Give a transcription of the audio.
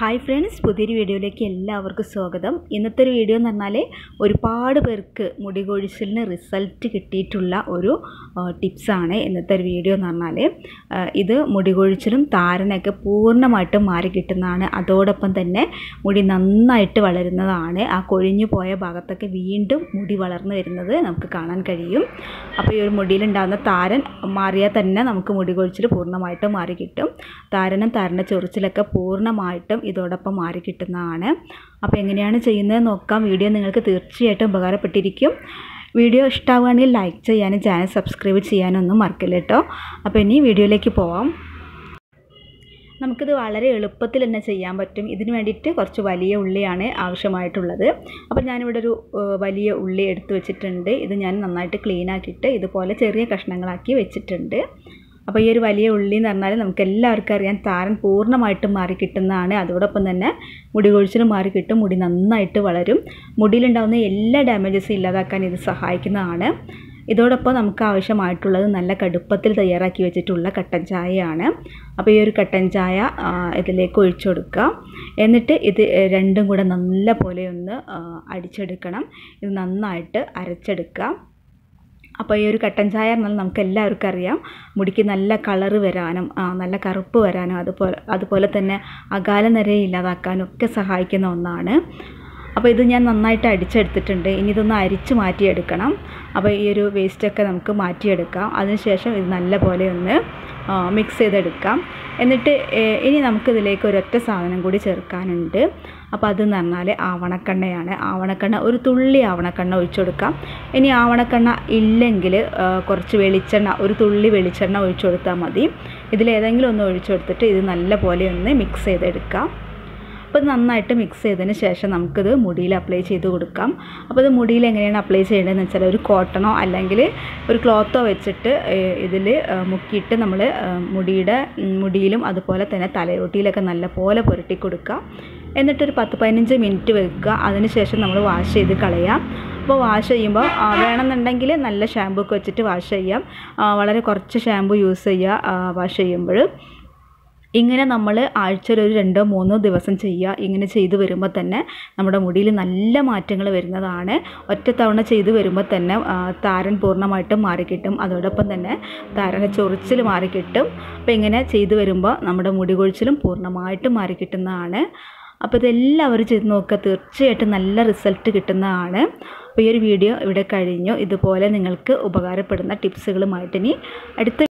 hi friends പുതിയൊരു വീഡിയോയിലേക്ക് എല്ലാവർക്കും സ്വാഗതം ഇന്നത്തെ ഒരു വീഡിയോ എന്ന് പറഞ്ഞാൽ ഒരുപാട് പേർക്ക് മുടി കൊഴിച്ചിലിന് റിസൾട്ട് കിട്ടിയിട്ടുള്ള ഒരു ടിപ്സാണ് ഇന്നത്തെ ഒരു വീഡിയോ എന്ന് പറഞ്ഞാൽ ആ, ഇത് മുടി കൊഴിച്ചിലും താരനൊക്കെ പൂർണ്ണമായിട്ടും മാറി കിട്ടുന്നതാണ് അതോടൊപ്പം തന്നെ മുടി നന്നായിട്ട് വളരുന്നതാണ് ആ കൊഴിഞ്ഞു പോയ ഭാഗത്തൊക്കെ വീണ്ടും മുടി വളർന്നു വരുന്നത് നമുക്ക് കാണാൻ കഴിയും അപ്പോൾ ഈ ഒരു മുടിയിലുണ്ടാകുന്ന താരൻ മാറിയാൽ തന്നെ നമുക്ക് മുടി കൊഴിച്ചിൽ പൂർണ്ണമായിട്ടും മാറി കിട്ടും താരനും താരൻ്റെ ചൊറിച്ചിലൊക്കെ പൂർണ്ണമായിട്ടും ഇതോടൊപ്പം മാറി കിട്ടുന്നതാണ് അപ്പോൾ എങ്ങനെയാണ് ചെയ്യുന്നത് നോക്കാം വീഡിയോ നിങ്ങൾക്ക് തീർച്ചയായിട്ടും ഉപകാരപ്പെട്ടിരിക്കും വീഡിയോ ഇഷ്ടമാവുകയാണെങ്കിൽ ലൈക്ക് ചെയ്യാനും ചാനൽ സബ്സ്ക്രൈബ് ചെയ്യാനും ഒന്നും മറക്കില്ല കേട്ടോ അപ്പോൾ ഇനി വീഡിയോയിലേക്ക് പോവാം നമുക്കിത് വളരെ എളുപ്പത്തിൽ തന്നെ ചെയ്യാൻ പറ്റും ഇതിന് വേണ്ടിയിട്ട് കുറച്ച് വലിയ ഉള്ളിയാണ് ആവശ്യമായിട്ടുള്ളത് അപ്പോൾ ഞാനിവിടെ ഒരു ഏഹ്, വലിയ ഉള്ളി എടുത്ത് വെച്ചിട്ടുണ്ട് ഇത് ഞാൻ നന്നായിട്ട് ക്ലീൻ ആക്കിയിട്ട് ഇതുപോലെ ചെറിയ കഷ്ണങ്ങളാക്കി വെച്ചിട്ടുണ്ട് അപ്പോൾ ഈ ഒരു വലിയ ഉള്ളി എന്ന് പറഞ്ഞാൽ നമുക്ക് എല്ലാവർക്കും അറിയാം താരൻ പൂർണ്ണമായിട്ടും മാറി കിട്ടുന്നതാണ് അതോടൊപ്പം തന്നെ മുടി കൊഴിച്ചിലും മാറി കിട്ടും മുടി നന്നായിട്ട് വളരും മുടിയിലുണ്ടാകുന്ന എല്ലാ ഡാമേജസും ഇല്ലാതാക്കാൻ ഇത് സഹായിക്കുന്നതാണ് ഇതോടൊപ്പം നമുക്ക് ആവശ്യമായിട്ടുള്ളത് നല്ല കടുപ്പത്തിൽ തയ്യാറാക്കി വെച്ചിട്ടുള്ള കട്ടൻ ചായയാണ് അപ്പോൾ ഈ ഒരു കട്ടൻ ചായ ആ, ഇതിലേക്ക് ഒഴിച്ചു കൊടുക്കുക എന്നിട്ട് ഇത് രണ്ടും കൂടെ നല്ല പോലെ ഒന്ന് ആ, അടിച്ചെടുക്കണം ഇത് നന്നായിട്ട് അരച്ചെടുക്കുക അപ്പോൾ ഈ ഒരു കട്ടൻ ചായ എന്നാൽ നമുക്ക് എല്ലാവർക്കും അറിയാം മുടിക്ക് നല്ല കളറ് വരാനും ആ, നല്ല കറുപ്പ് വരാനും അതുപോലെ അതുപോലെ തന്നെ അകാല നിരയെ ഇല്ലാതാക്കാനും ഒക്കെ സഹായിക്കുന്ന ഒന്നാണ് അപ്പോൾ ഇത് ഞാൻ നന്നായിട്ട് അടിച്ചെടുത്തിട്ടുണ്ട് ഇനി ഇതൊന്ന് അരിച്ച് മാറ്റിയെടുക്കണം അപ്പോൾ ഈ ഒരു വേസ്റ്റൊക്കെ നമുക്ക് മാറ്റിയെടുക്കാം അതിനുശേഷം ഇത് നല്ല പോലെ ഒന്ന് മിക്സ് ചെയ്തെടുക്കാം എന്നിട്ട് ഏഹ്, ഇനി നമുക്കിതിലേക്ക് ഒരൊറ്റ സാധനം കൂടി ചേർക്കാനുണ്ട് അപ്പോൾ അതെന്ന് പറഞ്ഞാൽ ആവണക്കെണ്ണയാണ് ആവണക്കെണ്ണ ഒരു തുള്ളി ആവണക്കെണ്ണ ഒഴിച്ചു കൊടുക്കാം ഇനി ആവണക്കെണ്ണ ഇല്ലെങ്കിൽ ആ, കുറച്ച് വെളിച്ചെണ്ണ ഒരു തുള്ളി വെളിച്ചെണ്ണ ഒഴിച്ചു കൊടുത്താൽ മതി ഇതിലേതെങ്കിലും ഒന്ന് ഒഴിച്ചു കൊടുത്തിട്ട് ഇത് നല്ല പോലെ ഒന്ന് മിക്സ് ചെയ്തെടുക്കാം അപ്പോൾ ഇത് നന്നായിട്ട് മിക്സ് ചെയ്തതിന് ശേഷം നമുക്കിത് മുടിയിൽ അപ്ലൈ ചെയ്ത് കൊടുക്കാം അപ്പോൾ ഇത് മുടിയിൽ എങ്ങനെയാണ് അപ്ലൈ ചെയ്യേണ്ടതെന്ന് വെച്ചാൽ ഒരു കോട്ടണോ അല്ലെങ്കിൽ ഒരു ക്ലോത്തോ വെച്ചിട്ട് ഇതിൽ മുക്കിയിട്ട് നമ്മൾ മുടിയുടെ ഉം, മുടിയിലും അതുപോലെ തന്നെ തലയോട്ടിയിലൊക്കെ നല്ല പോലെ പുരട്ടി കൊടുക്കുക എന്നിട്ടൊരു പത്ത് പതിനഞ്ച് മിനിറ്റ് വെക്കുക അതിനുശേഷം നമ്മൾ വാഷ് ചെയ്ത് കളയാം അപ്പോൾ വാഷ് ചെയ്യുമ്പോൾ ആ, വേണമെന്നുണ്ടെങ്കിൽ നല്ല ഷാമ്പൂ ഒക്കെ വെച്ചിട്ട് വാഷ് ചെയ്യാം ആ, വളരെ കുറച്ച് ഷാമ്പൂ യൂസ് ചെയ്യുക വാഷ് ചെയ്യുമ്പോൾ ഇങ്ങനെ നമ്മൾ ആഴ്ചയിൽ ഒരു രണ്ടോ മൂന്നോ ദിവസം ചെയ്യുക ഇങ്ങനെ ചെയ്തു വരുമ്പോൾ തന്നെ നമ്മുടെ മുടിയിൽ നല്ല മാറ്റങ്ങൾ വരുന്നതാണ് ഒറ്റ തവണ ചെയ്തു വരുമ്പോൾ തന്നെ ആ, താരൻ പൂർണ്ണമായിട്ടും മാറിക്കിട്ടും അതോടൊപ്പം തന്നെ താരൻ്റെ ചൊറിച്ചിൽ മാറിക്കിട്ടും അപ്പോൾ ഇങ്ങനെ ചെയ്തു വരുമ്പോൾ നമ്മുടെ മുടി കൊഴിച്ചിലും പൂർണ്ണമായിട്ടും മാറിക്കിട്ടുന്നതാണ് അപ്പോൾ ഇതെല്ലാവരും ചെയ്ത് നോക്കുക തീർച്ചയായിട്ടും നല്ല റിസൾട്ട് കിട്ടുന്നതാണ് അപ്പോൾ ഈ ഒരു വീഡിയോ ഇവിടെ കഴിഞ്ഞു ഇതുപോലെ നിങ്ങൾക്ക് ഉപകാരപ്പെടുന്ന ടിപ്സുകളുമായിട്ട് ഇനി അടുത്ത